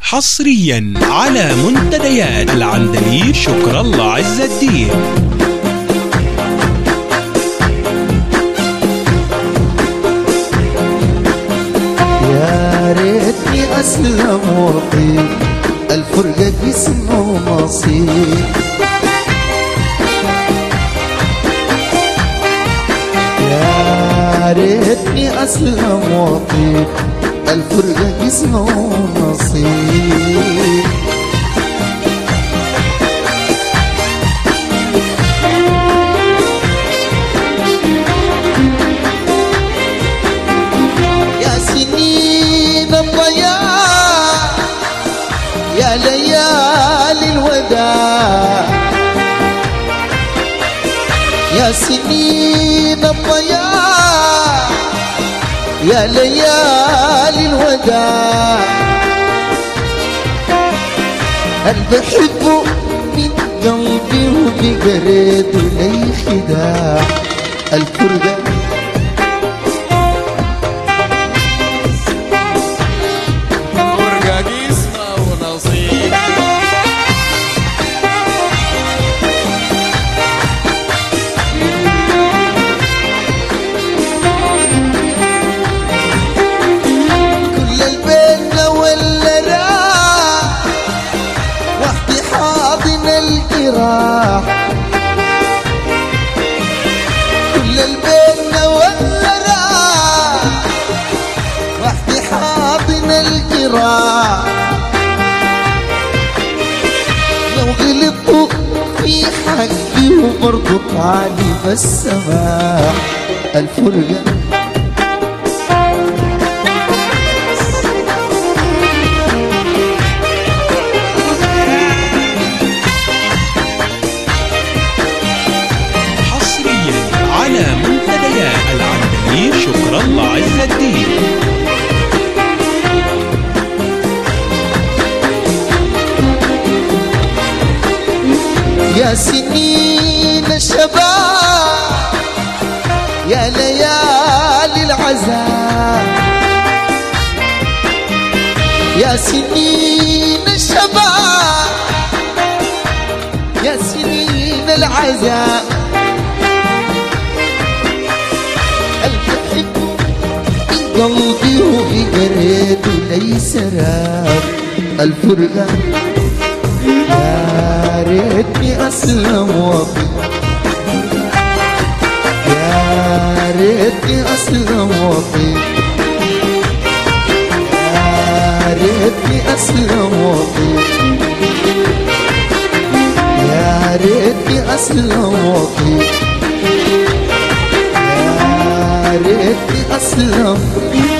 حصريا على منتديات العندليب شكر الله عز الدين يا ريتني اسلم واطيب الفرقة قسم ونصيب يا ريتني اسلم واطيب الفرقة قسم ونصيب يا سنين الضياع يا ليالي الوداع يا سنين الضياع يا ليالي الوداع أنا بحبه من قلبي وبقريت لي خداع الفرقة فرقة قسمة ونصيب كل البين ولا راح وحدي حاضن الجراح كل البين ولا راح وحدي حاضن الجراح لو غلطت في حقي وبرضه طالي بالسماح الفرقه حصريا على منتديات العندليب شكر الله عز الدين يا سنين الشباب يا ليالي العذاب يا سنين الشباب يا سنين العذاب الحب في قلبي وفي قريت ليس راب الفرقة يا ريتني اسلم واطي يا ريتني اسلم واطي يا ريتني اسلم واطي يا ريتني اسلم واطي يا ريتني اسلم